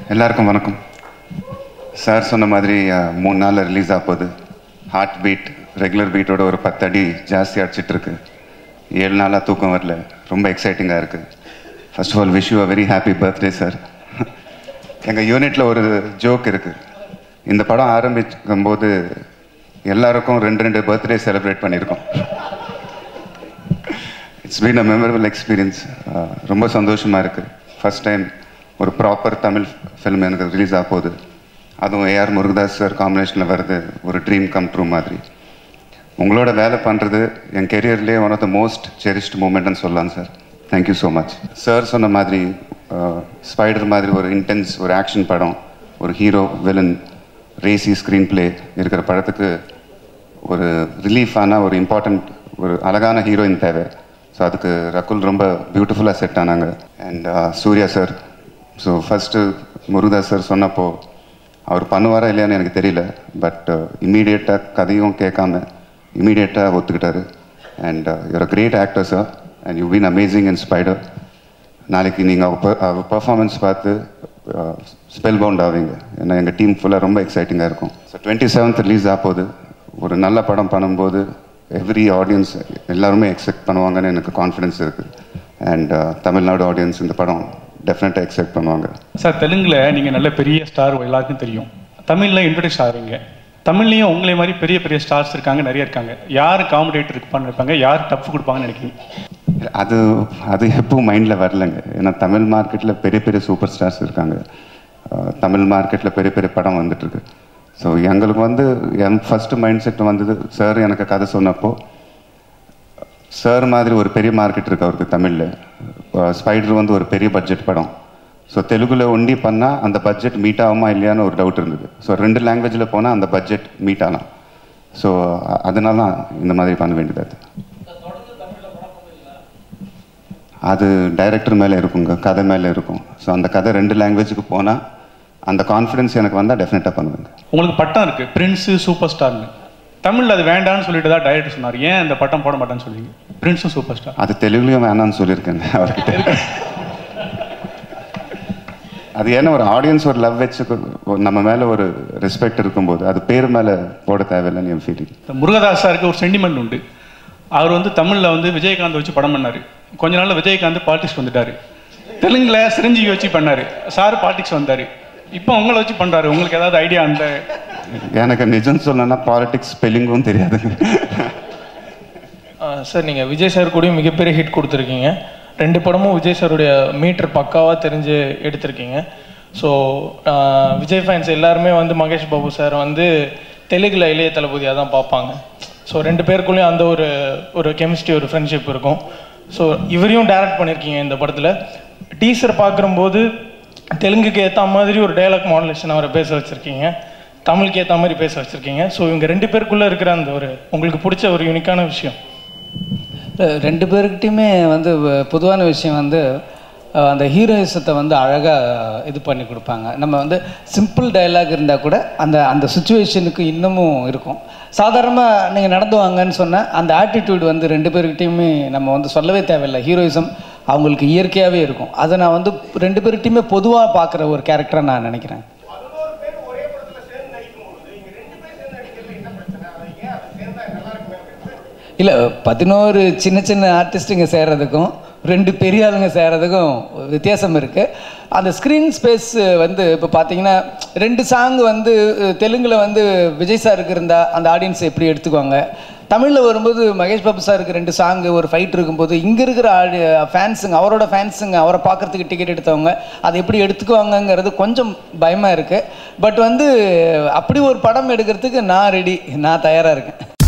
எல்லாருக்கும் வணக்கம் சார் சொன்ன மாதிரி அஹ், மூணு நாளில் ரிலீஸ் ஆக போகுது ஹார்ட் பீட் ரெகுலர் பீட்டோட ஒரு பத்து அடி ஜாஸ்தி அடிச்சிட்டு இருக்கு ஏழு நாளாக தூக்கம் வரல ரொம்ப எக்ஸைட்டிங்காக இருக்குது first of all wish you a very happy birthday sir எங்கள் யூனிட்டில் ஒரு ஜோக் இருக்குது இந்த படம் ஆரம்பிக்கும் போது எல்லாருக்கும் ரெண்டு ரெண்டு பர்த்டே செலிப்ரேட் பண்ணியிருக்கோம் it's been a memorable experience ரொம்ப சந்தோஷமாக இருக்குது ஃபர்ஸ்ட் டைம் ஒரு ப்ராப்பர் தமிழ் ஃபிலிம் எனக்கு ரிலீஸ் ஆக போகுது அதுவும் ஏஆர் முருகதாஸ் சார் காம்பினேஷனில் வருது ஒரு ட்ரீம் கம் ட்ரூ மாதிரி உங்களோட வேலை பண்ணுறது என் கெரியர்லேயே one of the most cherished மூமெண்ட்னு சொல்லலாம் sir thank you so much sir சொன்ன மாதிரி ஸ்பைடர் மாதிரி ஒரு இன்டென்ஸ் ஒரு ஆக்ஷன் படம் ஒரு hero villain racy screenplay இருக்கிற படத்துக்கு ஒரு ரிலீஃபான ஒரு இம்பார்ட்டண்ட் ஒரு அழகான ஹீரோயின் தேவை ஸோ அதுக்கு ரகுல் ரொம்ப பியூட்டிஃபுல்லாக செட் ஆனாங்க and Suriya sir so first Murugadoss sir சொன்னப்போ அவர் பண்ணுவாரா இல்லையான்னு எனக்கு தெரியல பட் இமீடியட்டாக கதையும் கேட்காம இமீடியட்டாக ஒத்துக்கிட்டாரு and you're a great actor sir and you been amazing in Spyder நாளைக்கு நீங்கள் அவர் அவர் பர்ஃபார்மன்ஸ் பார்த்து ஸ்பெல் பவுண்ட் ஆவீங்க ஏன்னா எங்கள் டீம் ஃபுல்லாக ரொம்ப எக்ஸைட்டிங்காக இருக்கும் ஸோ டுவெண்ட்டி செவன்த் ரிலீஸ் ஆகும்போது ஒரு நல்ல படம் பண்ணும்போது எவ்ரி ஆடியன்ஸ் எல்லாருமே எக்ஸெப்ட் பண்ணுவாங்கன்னு எனக்கு கான்ஃபிடன்ஸ் இருக்குது அண்ட் தமிழ்நாடு ஆடியன்ஸ் இந்த படம் டெஃபினட்டாக எக்ஸெப்ட் பண்ணுவாங்க சார் தெலுங்குல நீங்கள் நல்ல பெரிய ஸ்டார் எல்லாருக்கும் தெரியும் தமிழில் இன்ட்ரடியூஸ் ஆகிறீங்க தமிழ்லையும் உங்களை மாதிரி பெரிய பெரிய ஸ்டார்ஸ் இருக்காங்க நிறைய இருக்காங்க யார் காமெடியேட்டர் இருப்பான்னு நினைப்பாங்க யார் டஃப் கொடுப்பாங்கன்னு நினைக்கிறீங்க அது அது எப்பவும் மைண்டில் வரலங்க ஏன்னா தமிழ் மார்க்கெட்டில் பெரிய பெரிய சூப்பர் ஸ்டார்ஸ் இருக்காங்க அஹ் தமிழ் மார்க்கெட்டில் பெரிய பெரிய படம் வந்துட்டுருக்கு ஸோ எங்களுக்கு வந்து என் ஃபஸ்ட்டு மைண்ட் செட் வந்தது சார் எனக்கு கதை சொன்னப்போ சார் மாதிரி ஒரு பெரிய மார்க்கெட் இருக்கு அவருக்கு தமிழில் ஸ்பைடர் வந்து ஒரு பெரிய பட்ஜெட் படம் ஸோ தெலுங்குல ஒண்டி பண்ணால் அந்த பட்ஜெட் மீட் ஆகுமா இல்லையான்னு ஒரு டவுட் இருந்தது ஸோ ரெண்டு லாங்குவேஜில் போனால் அந்த பட்ஜெட் மீட் ஆகலாம் ஸோ அதனால தான் இந்த மாதிரி பண்ண வேண்டியது அது டைரக்டர் மேலே இருக்குங்க கதை மேலே இருக்கும் ஸோ அந்த கதை ரெண்டு லாங்குவேஜுக்கு போனால் அந்த கான்ஃபிடன்ஸ் எனக்கு வந்தால் டெஃபினட்டாக பண்ணுவேங்க உங்களுக்கு பட்டம் இருக்கு பிரின்ஸு சூப்பர் ஸ்டார்னு தமிழில் அது வேண்டாம்னு சொல்லிட்டு தான் டைரக்டர் சொன்னார் ஏன் அந்த பட்டம் போட மாட்டேன்னு சொல்லுவீங்க பிரின்ஸும் சூப்பர் ஸ்டார் அது தெலுங்குலையும் வேணாம்னு சொல்லியிருக்கேன் அவர்கிட்ட அது ஏன்னா ஒரு ஆடியன்ஸ் ஒரு லவ் வச்சு ஒரு நம்ம மேலே ஒரு ரெஸ்பெக்ட் இருக்கும்போது அது பேர் மேலே போட தேவையில்லைன்னு என் ஃபீலிங் இந்த முருகதாஸ் சாருக்கு ஒரு சென்டிமெண்ட் உண்டு அவர் வந்து தமிழில் வந்து விஜயகாந்த் வச்சு படம் பண்ணார் கொஞ்ச நாள்ல விஜயகாந்த் பாலிடிக்ஸ் வந்துட்டாரு தெலுங்குல சிரஞ்சீவி வச்சு பண்ணார் சார் பாலிடிக்ஸ் வந்தார் இப்போ உங்களை வச்சு பண்ணுறாரு உங்களுக்கு ஏதாவது ஐடியா அந்த எனக்கு நிஜம் சொல்லணும்னா பாலிடிக்ஸ் ஸ்பெல்லிங்கும் தெரியாதுங்க சார் நீங்கள் விஜய் சார் கூடயும் மிகப்பெரிய ஹிட் கொடுத்துருக்கீங்க ரெண்டு படமும் விஜய் சாருடைய மீட்டர் பக்காவாக தெரிஞ்சு எடுத்திருக்கீங்க ஸோ விஜய் ஃபேன்ஸ் எல்லாருமே வந்து மகேஷ் பாபு சார் வந்து தெலுங்குல இளைய தளபதியாக தான் பார்ப்பாங்க ஸோ ரெண்டு பேருக்குள்ளேயும் அந்த ஒரு ஒரு கெமிஸ்ட்ரி ஒரு ஃப்ரெண்ட்ஷிப் இருக்கும் ஸோ இவரையும் டைரக்ட் பண்ணியிருக்கீங்க இந்த படத்தில் டீசர் பார்க்கும்போது தெலுங்குக்கு ஏற்ற மாதிரி ஒரு டைலாக் மாடுலேஷன் அவரை பேச வச்சுருக்கீங்க தமிழுக்கு ஏற்ற மாதிரி பேச வச்சுருக்கீங்க ஸோ இவங்க ரெண்டு பேருக்குள்ளே இருக்கிற அந்த ஒரு உங்களுக்கு பிடிச்ச ஒரு யூனிக்கான விஷயம் ரெண்டு பேருக்கிட்டையுமே வந்து வ- பொதுவான விஷயம் வந்து அஹ், அந்த ஹீரோயிசத்தை வந்து அழகாக இது பண்ணி கொடுப்பாங்க நம்ம வந்து சிம்பிள் டயலாக் இருந்தால் கூட அந்த அந்த சுச்சுவேஷனுக்கு இன்னமும் இருக்கும் சாதாரணமாக நீங்கள் நடந்து வாங்கன்னு சொன்ன அந்த ஆட்டிடியூட் வந்து ரெண்டு பேருக்கிட்டையுமே நம்ம வந்து சொல்லவே தேவையில்லை ஹீரோயிசம் அவங்களுக்கு இயற்கையாகவே இருக்கும் அதை நான் வந்து ரெண்டு பேருக்கிட்டையுமே பொதுவாக பார்க்குற ஒரு கேரக்டராக நான் நினைக்கிறேன் இல்லை பதினோரு சின்ன சின்ன ஆர்டிஸ்ட்டுங்க சேர்றதுக்கும் ரெண்டு பெரிய ஆளுங்க சேர்றதுக்கும் வித்தியாசம் இருக்குது அந்த ஸ்க்ரீன் ஸ்பேஸ் வந்து இப்போ பார்த்தீங்கன்னா ரெண்டு சாங் வந்து தெலுங்கில் வந்து விஜய் சாருக்கு இருந்தால் அந்த ஆடியன்ஸ் எப்படி எடுத்துக்குவாங்க தமிழில் வரும்போது மகேஷ் பாபு சாருக்கு ரெண்டு சாங்கு ஒரு ஃபைட் இருக்கும்போது இங்கே இருக்கிற ஆடி ஃபேன்ஸுங்க அவரோட ஃபேன்ஸுங்க அவரை பார்க்குறதுக்கு டிக்கெட் எடுத்தவங்க அதை எப்படி எடுத்துக்குவாங்கங்கிறது கொஞ்சம் பயமாக இருக்குது பட் வந்து அப்படி ஒரு படம் எடுக்கிறதுக்கு நான் ரெடி நான் தயாராக இருக்கேன்